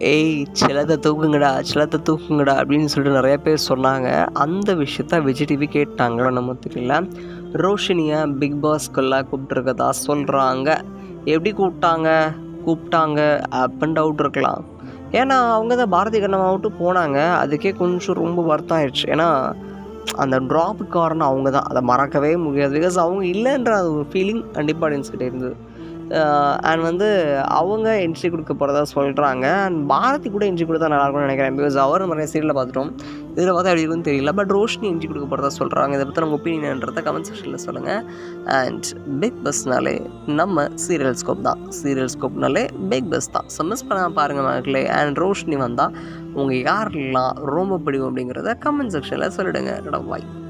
ஏய் சிலத்தை தூக்குங்கடா சிலத்தை தூக்குங்கடா அப்படின்னு சொல்லிட்டு நிறைய பேர் சொன்னாங்க அந்த விஷயத்த விஜய் டிவி கேட்டாங்களோ நம்ம தெரியல ரோஷினியை பிக் பாஸ்க்குள்ளே கூப்பிட்டுருக்கதா சொல்கிறாங்க எப்படி கூப்பிட்டாங்க கூப்பிட்டாங்க அப் அண்ட் அவுட் இருக்கலாம் ஏன்னா அவங்க தான் பாரதி கண்ணம்மா விட்டு போனாங்க அதுக்கே கொஞ்சம் ரொம்ப வருத்தம் ஆயிடுச்சு ஏன்னா அந்த ட்ராப் காரணம் அவங்க தான் அதை மறக்கவே முடியாது பிகாஸ் அவங்க இல்லைன்ற அது ஒரு ஃபீலிங் கண்டிப்பாக ஆடியன்ஸ் கிட்டே இருந்தது அண்ட் வந்து அவங்க என்ட்ரி கொடுக்க போகிறதா சொல்கிறாங்க அண்ட் பாரதி கூட என்ட்ரி கொடுத்தா நல்லாயிருக்கும்னு நினைக்கிறேன் பிகாஸ் அவர் நிறைய சீரியலில் பார்த்துட்டோம் இதில் பார்த்தா எப்படி இருக்குன்னு தெரியல பட் ரோஷினி என்ட்ரி கொடுக்க போகிறதா சொல்கிறாங்க இதை பற்றி நம்ம ஒப்பீனியன்றதை கமெண்ட் செக்ஷனில் சொல்லுங்கள் அண்ட் பிக் பஸ்னாலே நம்ம சீரியல் ஸ்கோப் தான் சீரியல் ஸ்கோப்னாலே பிக் பஸ் தான் ஸோ மிஸ் பண்ணாமல் பாருங்கள் மக்களே அண்ட் ரோஷினி வந்தால் உங்கள் யாரெல்லாம் ரொம்ப பிடிக்கும் அப்படிங்கிறத கமெண்ட் செக்ஷனில் சொல்லிடுங்க வாய்